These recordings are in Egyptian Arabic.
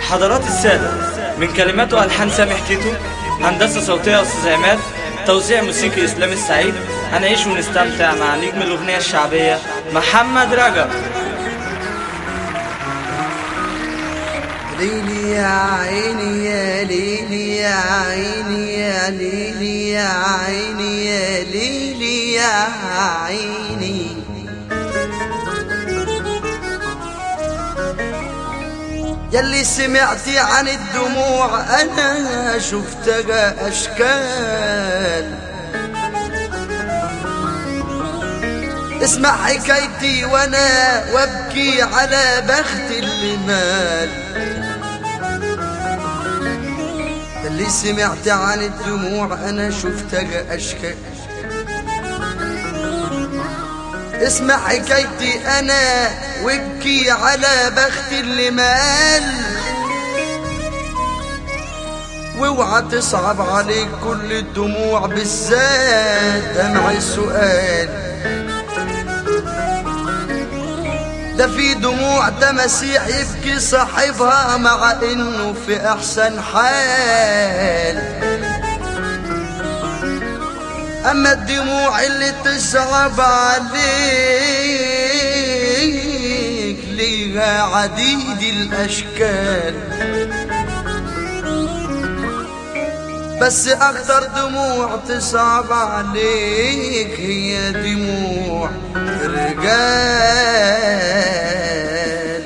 حضرات السادة من كلمات وألحان سامح تيتو هندسة صوتية أستاذ عماد توزيع موسيقي إسلام السعيد هنعيش ونستمتع مع نجم الأغنية الشعبية محمد رجب ليلي يا عيني يا ليلي يا عيني يا ليلي يا عيني يا ليلي يا عيني يلي سمعتي عن الدموع انا شفتها اشكال اسمع حكايتي وانا وابكي على بخت اللي مال اللي سمعت عن الدموع انا شفتها اشكال اسمع حكايتي انا وابكي على بخت اللي مال واوعى تصعب عليك كل الدموع بالذات دمع السؤال ده في دموع تماسيح يبكي صاحبها مع انه في احسن حال اما الدموع اللي تصعب عليك ليها عديد الاشكال بس اكتر دموع تصعب عليك هي دموع الرجال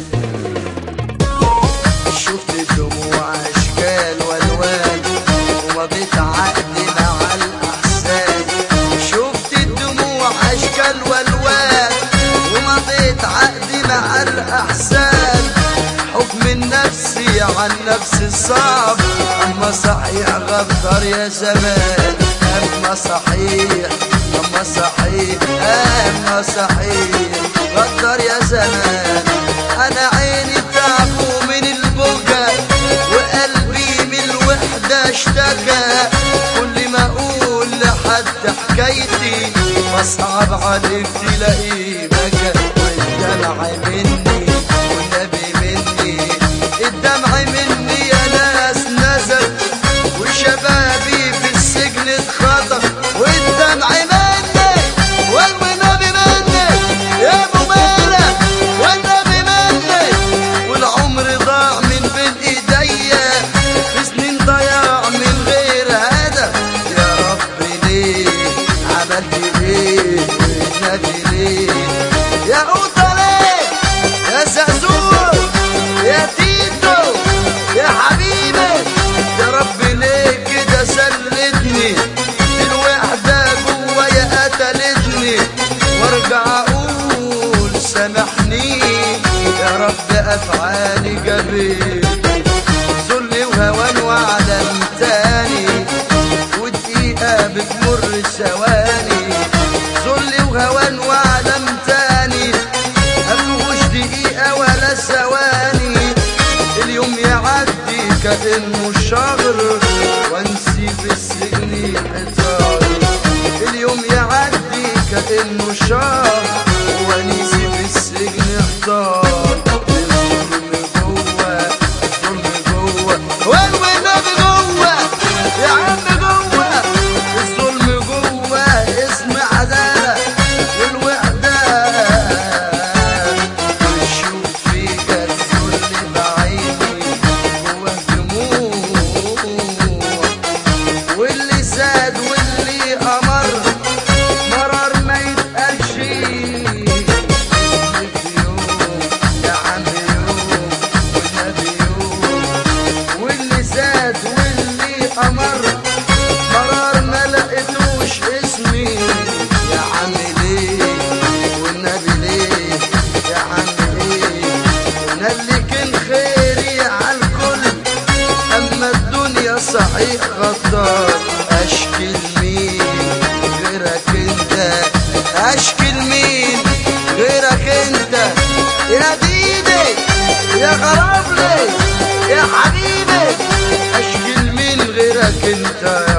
شفت الدموع اشكال والوان ومضيت عقدي مع الاحسان شفت الدموع اشكال والوان ومضيت عقدي مع الاحسان حكم النفسي عن نفسي صعب اما صحيح غدر يا زمان اما صحيح اما صحيح اما صحيح غدر يا زمان انا عيني تعبوا من البكا وقلبي من الوحدة اشتكى كل ما اقول لحد حكايتي بصعب عليك تلاقيه بكى والدمع مني والنبي مني الدمع مني يا ناس نزل وشبابي في السجن اتخطف والدمع مني والنبي مني يا ابو مالك والنبي مني والعمر ضاع من بين ايديا في سنين ضياع من غير هدف يا رب ليه عملت ايه والنبي ليه يا قوطة ليه يا زازور يا تيتو يا حبيبي يا رب ليه كده سلتني الوحدة جوايا قتلتني وارجع اقول سامحني يا رب افعالي جبيت ذل وهوان وعدم تاني ودقيقة بتمر ثواني ذل وهوان وعدم تاني مفيهوش دقيقة ولا ثواني اليوم يعدي كأنه شهر وانسي في السجن حيطاني اليوم يعدي كأنه شهر وانسي في السجن حيطان الظلم جوه الظلم جوه والنبي جوه يا عم جوه الظلم جوه اسم عدالة والوحدة بشوف فيك الذل بعيني جوه دموع واللي زاد واللي أمر مرار ما يتقالش يوم يا عم يوم والنبي يوم واللي زاد واللي أمر مرار ما لقيتوش اسمي يا عم ليه والنبي ليه يا عم ليه انا اللي كان خيري عالكل اما الدنيا صحيح غدار اشكي لمين غيرك انت اشكي لمين غيرك انت يا ديدي يا غرابلي يا حبيبي اشكي لمين غيرك انت